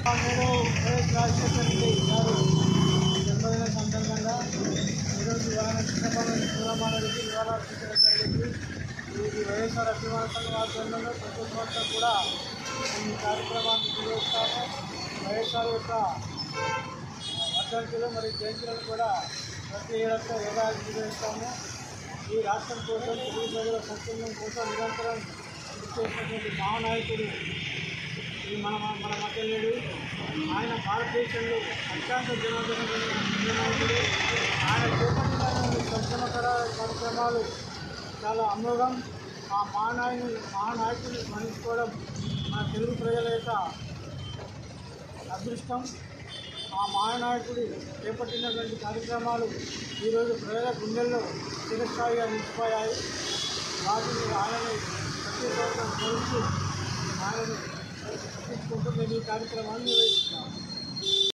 నేడు వైఎస్ రాజశేఖర రెడ్డి గారు జన్మదిన సందర్భంగా ఈరోజు ఆయన చిన్నపాలెం సూరమారెడ్డికి నివాళులర్పించడం జరిగింది ఈ వైఎస్ఆర్ అభిమాన సంఘం ఆధ్వర్యంలో ప్రతి సంవత్సరం కూడా ఈ కార్యక్రమాన్ని నిర్వహిస్తాము వైఎస్ఆర్ యొక్క వర్ధంతులు మరియు జయంతులను కూడా ప్రతి ఏడాది ఏడాది నిర్వహిస్తాము ఈ రాష్ట్రం కోసం తెలుగు ప్రజల సంక్షేమం కోసం నిరంతరం కృషి చేసినటువంటి మహానాయకుడు ఈ మన మన మధ్య లేడు ఆయన భారతదేశంలో అత్యంత జనార్దన నాయకుడు ఆయన చేపట్టిన సంక్షేమకర కార్యక్రమాలు చాలా అమోఘం ఆ మహానాయకుని మహానాయకుడిని స్మరించుకోవడం మన తెలుగు ప్రజల యొక్క అదృష్టం ఆ మహానాయకుడి చేపట్టినటువంటి కార్యక్రమాలు ఈరోజు ప్రజల గుండెల్లో చిరస్థాయిగా నిలిచిపోయాయి వాటిని ఆయనని ప్రతి సంవత్సరం స్మరించి ఆయనను ప్రతిష్ఠించుకుంటూ మేము ఈ కార్యక్రమాన్ని నిర్వహిస్తున్నాం